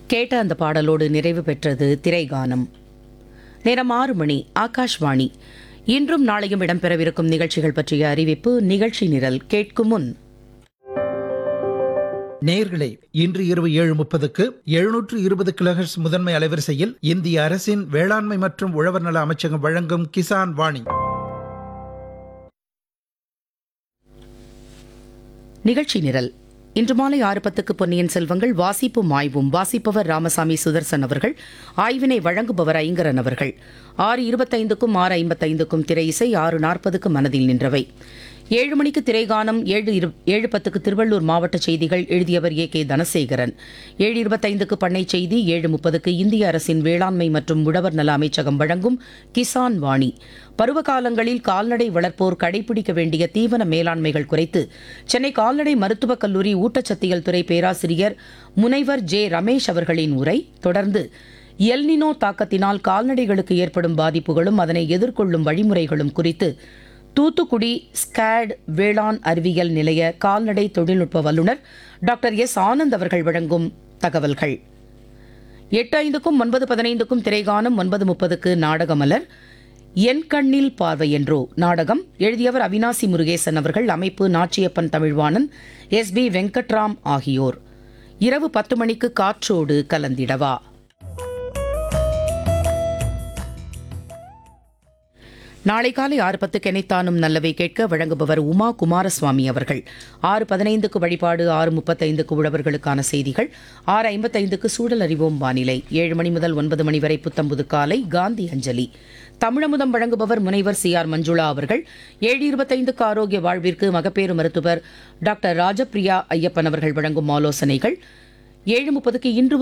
கேட்ட அந்த பாடலோடு நிறைவு பெற்றது திரைகானம் நேரம் ஆறு மணி ஆகாஷ்வாணி இன்றும் நாளையும் இடம்பெறவிருக்கும் நிகழ்ச்சிகள் பற்றிய அறிவிப்பு நிகழ்ச்சி நிரல் கேட்கும் முன் நேயர்களே இன்று இரவு ஏழு முப்பதுக்கு எழுநூற்று இருபது கிலோஹெர்ட்ஸ் முதன்மை அலைவரிசையில் இந்திய அரசின் வேளாண்மை மற்றும் உழவர் நல அமைச்சகம் வழங்கும் கிசான் வாணி நிகழ்ச்சி நிரல் இன்று மாலை ஆறு பத்துக்கு பொன்னியின் செல்வங்கள் வாசிப்பும் ஆய்வும் வாசிப்பவர் ராமசாமி சுதர்சன் அவர்கள் ஆய்வினை வழங்குபவர் ஐங்கரன் அவர்கள் ஆறு இருபத்தைந்துக்கும் ஆறு ஐம்பத்தைந்துக்கும் திரை இசை ஆறு நாற்பதுக்கு மனதில் நின்றவை ஏழு மணிக்கு திரைகானம் ஏழு இரு ஏழு பத்துக்கு திருவள்ளூர் மாவட்ட செய்திகள் எழுதியவர் ஏ கே தனசேகரன் ஏழு இருபத்தைந்துக்கு பண்ணை செய்தி ஏழு முப்பதுக்கு இந்திய அரசின் வேளாண்மை மற்றும் உழவர் நல அமைச்சகம் வழங்கும் கிசான் வாணி பருவகாலங்களில் கால்நடை வளர்ப்போர் கடைபிடிக்க வேண்டிய தீவன மேலாண்மைகள் குறித்து சென்னை கால்நடை மருத்துவக் கல்லூரி ஊட்டச்சத்தியல் துறை பேராசிரியர் முனைவர் ஜே ரமேஷ் அவர்களின் உரை தொடர்ந்து எல்னினோ தாக்கத்தினால் கால்நடைகளுக்கு ஏற்படும் பாதிப்புகளும் அதனை எதிர்கொள்ளும் வழிமுறைகளும் குறித்து தூத்துக்குடி ஸ்கேட் வேளாண் அறிவியல் நிலைய கால்நடை தொழில்நுட்ப வல்லுநர் டாக்டர் எஸ் ஆனந்த் அவர்கள் வழங்கும் தகவல்கள் எட்டு ஐந்துக்கும் ஒன்பது பதினைந்துக்கும் திரைகானம் ஒன்பது முப்பதுக்கு நாடகமலர் என் கண்ணில் பார்வை என்றோ நாடகம் எழுதியவர் அவினாசி முருகேசன் அவர்கள் அமைப்பு நாச்சியப்பன் தமிழ்வாணன் எஸ் பி வெங்கட்ராம் ஆகியோர் இரவு பத்து மணிக்கு காற்றோடு கலந்திடவா நாளை காலை ஆறு பத்துக்கு எனைத்தானும் நல்லவை கேட்க வழங்குபவர் உமா குமாரசுவாமி அவர்கள் ஆறு பதினைந்துக்கு வழிபாடு ஆறு முப்பத்தைந்துக்கு உழவர்களுக்கான செய்திகள் ஆறு ஐம்பத்தைந்துக்கு சூழல் அறிவோம் வானிலை ஏழு மணி முதல் ஒன்பது மணி வரை புத்தம்புது காலை காந்தி அஞ்சலி தமிழமுதம் வழங்குபவர் முனைவர் சி ஆர் மஞ்சுளா அவர்கள் ஏழு இருபத்தைந்துக்கு ஆரோக்கிய வாழ்விற்கு மகப்பேறு மருத்துவர் டாக்டர் ராஜபிரியா ஐயப்பன் அவர்கள் வழங்கும் ஆலோசனைகள் ஏழு முப்பதுக்கு இன்று